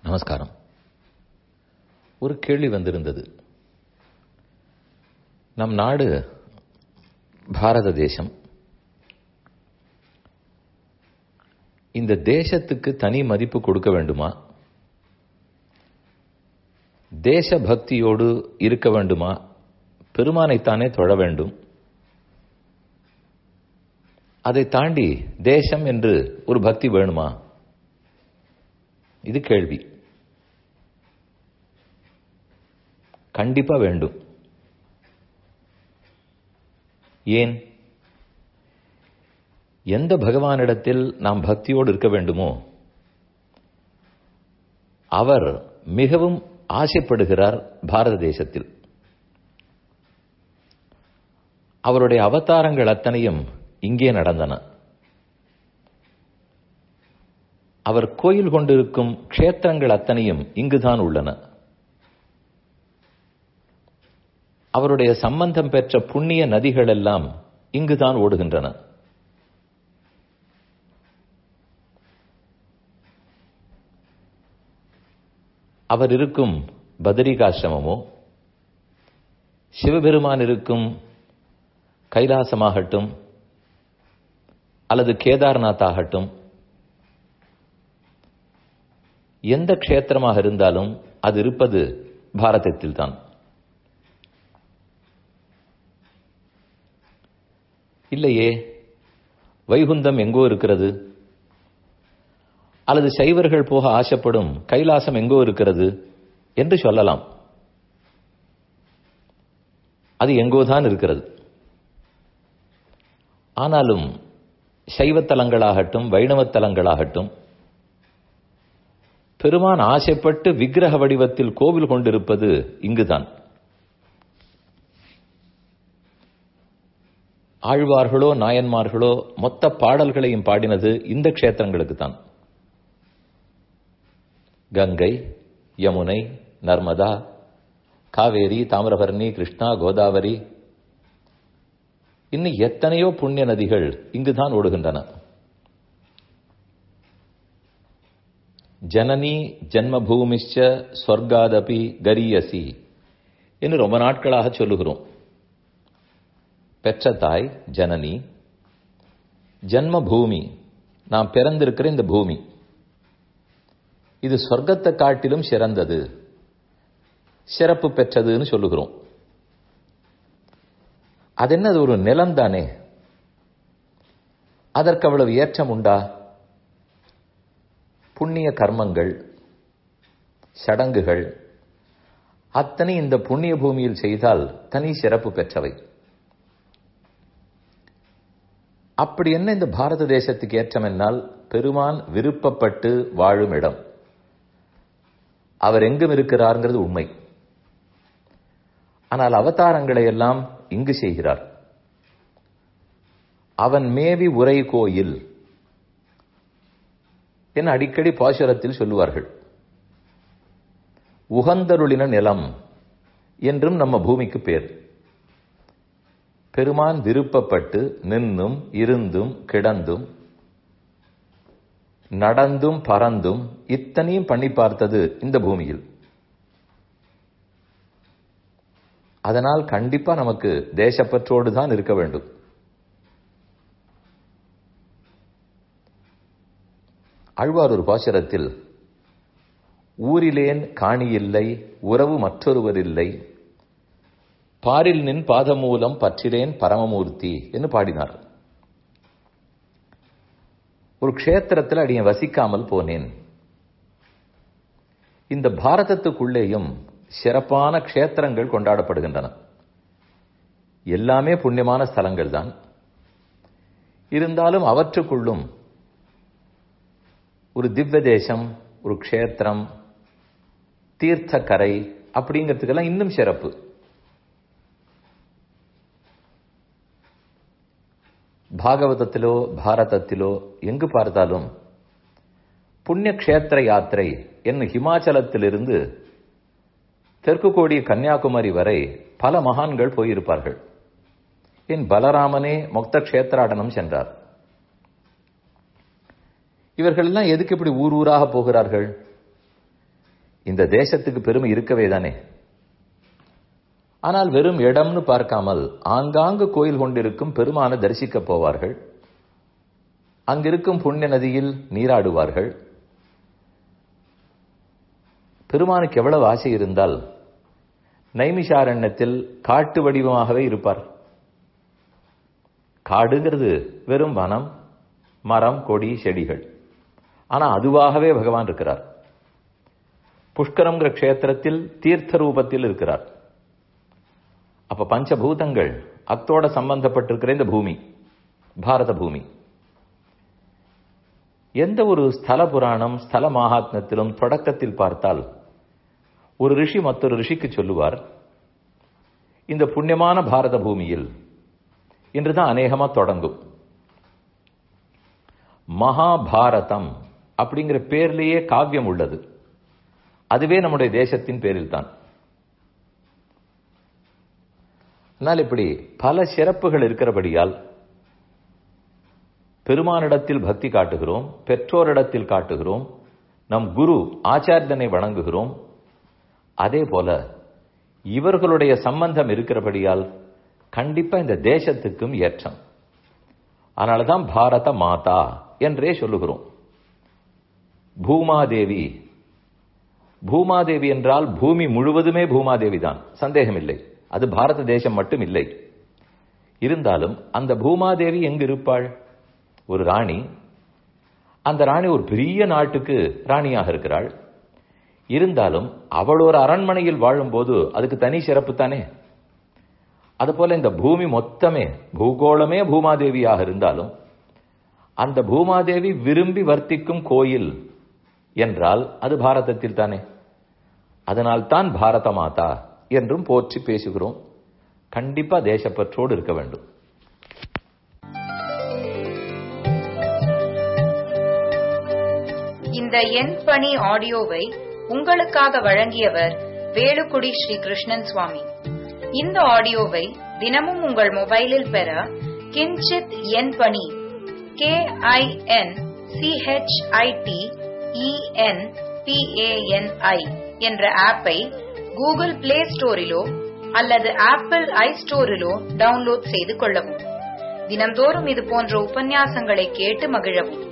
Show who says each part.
Speaker 1: நமஸ்காரம் ஒரு கேள்வி வந்திருந்தது நம் நாடு பாரத தேசம் இந்த தேசத்துக்கு தனி மதிப்பு கொடுக்க வேண்டுமா தேச பக்தியோடு இருக்க வேண்டுமா பெருமானைத்தானே தொழ வேண்டும் அதை தாண்டி தேசம் என்று ஒரு பக்தி வேணுமா இது கேள்வி கண்டிப்பா வேண்டும் ஏன் எந்த பகவானிடத்தில் நாம் பக்தியோடு இருக்க வேண்டுமோ அவர் மிகவும் ஆசைப்படுகிறார் பாரத தேசத்தில் அவருடைய அவதாரங்கள் அத்தனையும் இங்கே நடந்தன அவர் கோயில் கொண்டிருக்கும் க்ஷேத்திரங்கள் அத்தனையும் இங்குதான் உள்ளன அவருடைய சம்பந்தம் பெற்ற புண்ணிய நதிகள் எல்லாம் இங்குதான் ஓடுகின்றன அவர் இருக்கும் பதரிகாசிரமமோ சிவபெருமான் இருக்கும் கைலாசமாகட்டும் அல்லது கேதார்நாத் ஆகட்டும் எந்த க்ஷேத்திரமாக இருந்தாலும் அது இருப்பது பாரதத்தில் தான் இல்லையே வைகுந்தம் எங்கோ இருக்கிறது அல்லது சைவர்கள் போக ஆசைப்படும் கைலாசம் எங்கோ இருக்கிறது என்று சொல்லலாம் அது எங்கோதான் இருக்கிறது ஆனாலும் சைவத்தலங்களாகட்டும் வைணவத்தலங்களாகட்டும் பெருமான் ஆசைப்பட்டு விக்கிரக வடிவத்தில் கோவில் கொண்டிருப்பது இங்குதான் ஆழ்வார்களோ நாயன்மார்களோ மொத்த பாடல்களையும் பாடினது இந்த க்ஷேத்திரங்களுக்கு தான் கங்கை யமுனை நர்மதா காவேரி தாமிரபரணி கிருஷ்ணா கோதாவரி இன்னும் எத்தனையோ புண்ணிய நதிகள் இங்குதான் ஓடுகின்றன ஜனனி ஜன்மபூமிஷ்ச ஸ்வர்காதபி கரியசி என்று ரொம்ப நாட்களாக சொல்லுகிறோம் பெற்ற தாய் ஜனனி ஜன்ம பூமி நாம் பிறந்திருக்கிற இந்த பூமி இது சொர்க்கத்தை காட்டிலும் சிறந்தது சிறப்பு பெற்றதுன்னு சொல்லுகிறோம் அது என்ன அது ஒரு நிலம் தானே அதற்கு அவ்வளவு ஏற்றம் உண்டா புண்ணிய கர்மங்கள் சடங்குகள் அத்தனை இந்த புண்ணிய பூமியில் செய்தால் தனி சிறப்பு பெற்றவை அப்படி என்ன இந்த பாரத தேசத்துக்கு ஏற்றம் என்னால் பெருமான் விருப்பப்பட்டு வாழும் இடம் அவர் எங்கும் இருக்கிறார்ங்கிறது உண்மை ஆனால் அவதாரங்களை எல்லாம் இங்கு செய்கிறார் அவன் மேவி உரை கோயில் என அடிக்கடி பாசுரத்தில் சொல்லுவார்கள் உகந்தருளின நிலம் என்றும் நம்ம பூமிக்கு பேர் பெருமான் விருப்பப்பட்டு நின்னும் இருந்தும் கிடந்தும் நடந்தும் பறந்தும் இத்தனையும் பண்ணி பார்த்தது இந்த பூமியில் அதனால் கண்டிப்பா நமக்கு தேசப்பற்றோடு தான் இருக்க வேண்டும் அழ்வார் ஒரு பாசுரத்தில் ஊரிலேன் காணியில்லை உறவு மற்றொருவர் இல்லை பாரில் நின் பாதமூலம் பற்றிலேன் பரமமூர்த்தி என்று பாடினார் ஒரு க்ஷேத்திரத்தில் அடிய வசிக்காமல் போனேன் இந்த பாரதத்துக்குள்ளேயும் சிறப்பான க்ஷேத்திரங்கள் கொண்டாடப்படுகின்றன எல்லாமே புண்ணியமான ஸ்தலங்கள் தான் இருந்தாலும் அவற்றுக்குள்ளும் ஒரு திவ்ய தேசம் ஒரு க்ஷேத்திரம் தீர்த்த கரை அப்படிங்கிறதுக்கெல்லாம் இன்னும் சிறப்பு பாகவதத்திலோ பாரதத்திலோ எங்கு பார்த்தாலும் புண்ணிய கஷேத்திர யாத்திரை என்னும் ஹிமாச்சலத்திலிருந்து தெற்கு கோடி கன்னியாகுமரி வரை பல மகான்கள் போயிருப்பார்கள் என் பலராமனே மொத்த கஷேத்திராடனம் சென்றார் இவர்கள் எல்லாம் எதுக்கு இப்படி ஊர் ஊராக போகிறார்கள் இந்த தேசத்துக்கு பெருமை இருக்கவே தானே ஆனால் வெறும் இடம்னு பார்க்காமல் ஆங்காங்கு கோயில் கொண்டிருக்கும் பெருமான தரிசிக்க போவார்கள் அங்கிருக்கும் புண்ணிய நதியில் நீராடுவார்கள் பெருமானுக்கு எவ்வளவு ஆசை இருந்தால் நைமிஷாரண்யத்தில் காட்டு வடிவமாகவே இருப்பார் காடுங்கிறது வெறும் வனம் மரம் கொடி செடிகள் ஆனா அதுவாகவே பகவான் இருக்கிறார் புஷ்கரம்ங்கிற க்ஷேத்திரத்தில் தீர்த்த ரூபத்தில் இருக்கிறார் அப்ப பஞ்சபூதங்கள் அத்தோட சம்பந்தப்பட்டிருக்கிற இந்த பூமி பாரத பூமி எந்த ஒரு ஸ்தல புராணம் ஸ்தல மகாத்மத்திலும் தொடக்கத்தில் பார்த்தால் ஒரு ரிஷி மற்றொரு ரிஷிக்கு சொல்லுவார் இந்த புண்ணியமான பாரத பூமியில் இன்றுதான் அநேகமா தொடங்கும் மகாபாரதம் அப்படிங்கிற பேர்லேயே காவியம் உள்ளது அதுவே நம்முடைய தேசத்தின் பேரில் தான் ஆனால் இப்படி பல சிறப்புகள் இருக்கிறபடியால் பெருமானிடத்தில் பக்தி காட்டுகிறோம் பெற்றோரிடத்தில் காட்டுகிறோம் நம் குரு ஆச்சாரியனை வணங்குகிறோம் அதே போல இவர்களுடைய சம்பந்தம் இருக்கிறபடியால் கண்டிப்பா இந்த தேசத்துக்கும் ஏற்றம் அதனாலதான் பாரத மாதா என்றே சொல்லுகிறோம் பூமாதேவி பூமாதேவி என்றால் பூமி முழுவதுமே பூமாதேவி தான் சந்தேகமில்லை அது பாரத தேசம் மட்டும் இல்லை இருந்தாலும் அந்த பூமாதேவி எங்கு இருப்பாள் ஒரு ராணி அந்த ராணி ஒரு பெரிய நாட்டுக்கு ராணியாக இருக்கிறாள் இருந்தாலும் அவள் ஒரு அரண்மனையில் வாழும்போது அதுக்கு தனி சிறப்பு தானே அதுபோல இந்த பூமி மொத்தமே பூகோளமே பூமாதேவியாக இருந்தாலும் அந்த பூமாதேவி விரும்பி வர்த்திக்கும் கோயில் என்றால் அது பாரதத்தில் தானே அதனால் தான் பாரத மாதா என்றும் போற்றி பேசுகிறோம் கண்டிப்பா தேசப்பற்றோடு இருக்க வேண்டும்
Speaker 2: இந்த என் பணி ஆடியோவை உங்களுக்காக வழங்கியவர் வேலுக்குடி ஸ்ரீ கிருஷ்ணன் சுவாமி இந்த ஆடியோவை தினமும் உங்கள் மொபைலில் பெற கிஞ்சித் என் பணி கே ஐ என் சிஹெச்ஐடி இஎன் பிஏஎன்ஐ என்ற ஆப்பை கூகுள் பிளே ஸ்டோரிலோ அல்லது ஆப்பிள் ஐ ஸ்டோரிலோ டவுன்லோட் செய்து கொள்ளவும் தினந்தோறும் இது போன்ற உபன்யாசங்களை கேட்டு மகிழவும்